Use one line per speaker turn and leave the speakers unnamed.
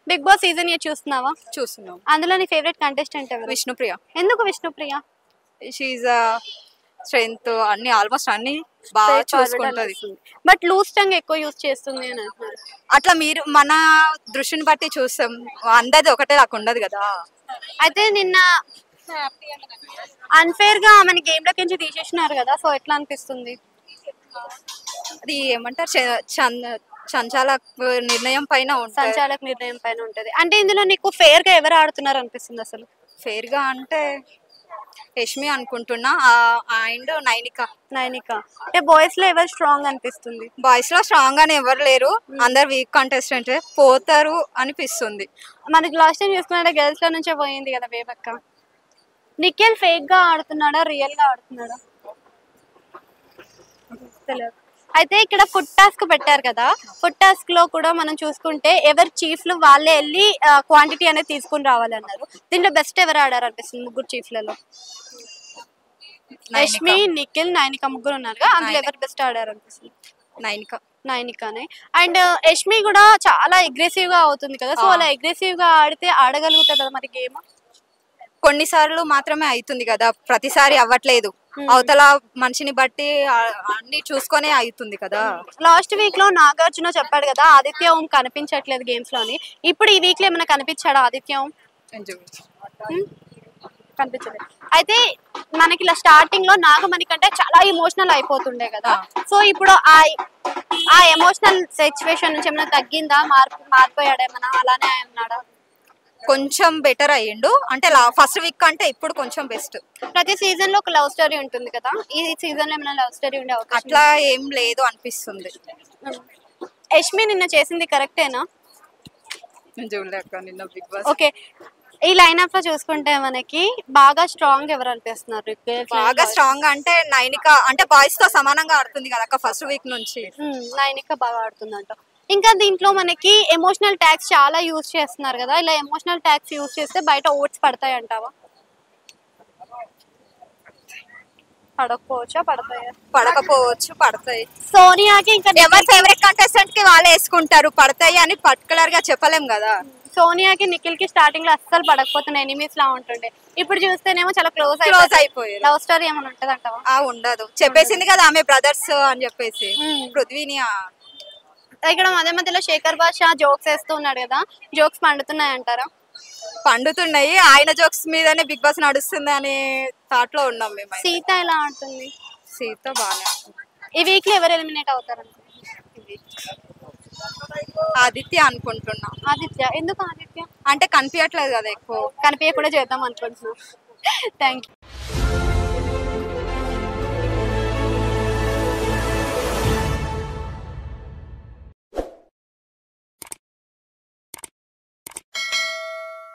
Big boss season year చూస్తున్నావా
చూస్తున్నాం
అందులో నీ ఫేవరెట్ కంటెస్టెంట్ ఎవరు
విష్ణుప్రియ
ఎందుకు విష్ణుప్రియ
షీఈ్ స్ట్రెంగ్త్ అన్ని ఆల్మోస్ట్ అన్ని బాగా చూసుకుంటది
బట్ లూజ్ టంగ్ ఎక్కువ యూజ్ చేస్తుంది అని అంటున్నారు
అట్లా మీరు మన దృష్టిని బట్టి చూస్తాం అందరిది ఒకటే నాకు ఉండదు కదా
అయితే నిన్న అన్ఫేర్ గా ఆమెని గేమ్ లోకి నుంచి తీసేసినారు కదా సో ఎట్లా అనిపిస్తుంది
అది ఏమంటారు చ- చం- సంచాలక్ నిర్ణయం పైన ఉంటుంది
సంచాలక నిర్ణయం పైన ఉంటది అంటే ఇందులో నీకు ఫేర్ గా ఎవరు ఆడుతున్నారు అనిపిస్తుంది అసలు
ఫేర్ గా అంటే యష్మి అనుకుంటున్నా అండ్ నైనిక
నైనిక అంటే బాయ్స్ లో ఎవరు స్ట్రాంగ్ అనిపిస్తుంది
బాయ్స్ లో స్ట్రాంగ్ అని ఎవరు లేరు అందరు వీక్ కంటెస్టెంట్ పోతారు అనిపిస్తుంది
మనకి లాస్ట్ టైం చూసుకున్నాడే గర్ల్స్ లో నుంచే పోయింది కదా బేబక్క నిఖిల్ ఫేక్ గా ఆడుతున్నాడా రియల్ గా ఆడుతున్నాడా తెలియదు అయితే ఇక్కడ ఫుడ్ టాస్క్ పెట్టారు కదా ఫుడ్ టాస్క్ లో కూడా మనం చూసుకుంటే ఎవరు చీఫ్లు వాళ్ళే వెళ్ళి క్వాంటిటీ అనేది తీసుకుని రావాలి అన్నారు దీంట్లో బెస్ట్ ఎవరు ఆడారు అనిపిస్తుంది ముగ్గురు చీఫ్లలో యష్మి నిఖిల్ నైనిక ముగ్గురు ఉన్నారు కదా అందులో ఎవరు బెస్ట్ ఆడారు అనిపిస్తుంది
నైనిక
నైనికానే అండ్ యష్మి కూడా చాలా అగ్రెసివ్ గా అవుతుంది కదా సో
ఆ.
అలా అగ్రెసివ్ గా ఆడితే ఆడగలుగుతుంది కదా మరి గేమ్
కొన్నిసార్లు మాత్రమే అవుతుంది కదా ప్రతిసారి అవ్వట్లేదు అవతల మనిషిని బట్టి ఆ- అన్ని చూసుకొనే అవుతుంది కదా
లాస్ట్ వీక్ లో నాగార్జున చెప్పాడు కదా ఆదిత్య ఓం కనిపించట్లేదు గేమ్స్ లోని ఇప్పుడు ఈ వీక్ లో ఏమైనా కనిపించాడా ఆదిత్య ఓం హ్మ్? కనిపించలేదు అయితే మనకి ఇలా స్టార్టింగ్ లో నాగమణి కంటే చాలా ఎమోషనల్ అయిపోతుండే కదా సో ఇప్పుడు ఆ ఆ ఎమోషనల్ సిచ్యువేషన్ నుంచి ఏమైనా తగ్గిందా మార్పు మారిపోయాడా ఏమైనా అలానే ఉన్నాడా
కొంచెం బెటర్ అయ్యిండు అంటే ఫస్ట్ వీక్ కంటే ఇప్పుడు కొంచెం బెస్ట్
ప్రతి సీజన్ లో ఒక లవ్ స్టోరీ ఉంటుంది కదా ఈ సీజన్ లో ఏమైనా లవ్ స్టోరీ ఉండే అవకాశం
అట్లా ఏం లేదు అనిపిస్తుంది
ఉందా? యష్మి నిన్న చేసింది కరెక్టేనా
నేను చూడలేక నిన్న బిగ్ బాస్
ఓకే ఈ లైనప్ లో చూసుకుంటే మనకి బాగా స్ట్రాంగ్ ఎవరు అనిపిస్తున్నారు Girls and
బాగా
boys.
స్ట్రాంగ్ అంటే నైనిక అంటే బాయ్స్ తో సమానంగా ఆడుతుంది కదా అక్క ఫస్ట్ వీక్ నుంచి
ఉమ్, నైనిక బాగా ఆడుతుందంట ఇంకా దీంట్లో మనకి ఎమోషనల్ ట్యాక్స్ చాలా యూజ్ చేస్తున్నారు కదా ఇలా ఎమోషనల్ ట్యాక్స్ యూజ్ చేస్తే బయట ఓట్స్ పడతాయి అంటావా పడకపోవచ్చా పడతాయా
పడకపోవచ్చు పడతాయి
సోనియాకి ఇంకా
ఎవరి ఫేవరెట్ కంటెస్టెంట్ కి వాళ్ళే వేసుకుంటారు పడతాయి అని పర్టికులర్ గా చెప్పలేం కదా
సోనియాకి నిఖిల్ కి స్టార్టింగ్ లో అస్సలు పడకపోతున్నాయి ఎనిమీస్ లా ఉంటుండే ఇప్పుడు చూస్తేనేమో చాలా క్లోజ్
క్లోజ్ అయిపోయారు
లవ్ స్టోరీ ఏమైనా ఉంటది అంటావా
ఆ ఉండదు చెప్పేసింది కదా ఆమె బ్రదర్స్ అని చెప్పేసి
మ్మ్.
పృథ్వీని ఆ,
ఇక్కడ మధ్య మధ్యలో శేఖర్ భాష జోక్స్ వేస్తూ ఉన్నాడు కదా జోక్స్ పండుతున్నాయి అంటారా
పండుతున్నాయి ఆయన జోక్స్ మీదనే బిగ్ బాస్ నడుస్తుంది అనే థాట్ లో ఉన్నాం మేము అయితే.
సీత ఎలా ఆడుతుంది
సీత బాగానే ఆడుతుంది.
ఈ వీక్ లో ఎవరు ఎలిమినేట్ అవుతారు
ఆదిత్య అనుకుంటున్నా
ఆదిత్య ఎందుకు ఆదిత్య
అంటే కనిపించట్లేదు కదా ఎక్కువ
కనిపించకుండా చేద్దాం అనుకుంటున్నా థ్యాంక్ యూ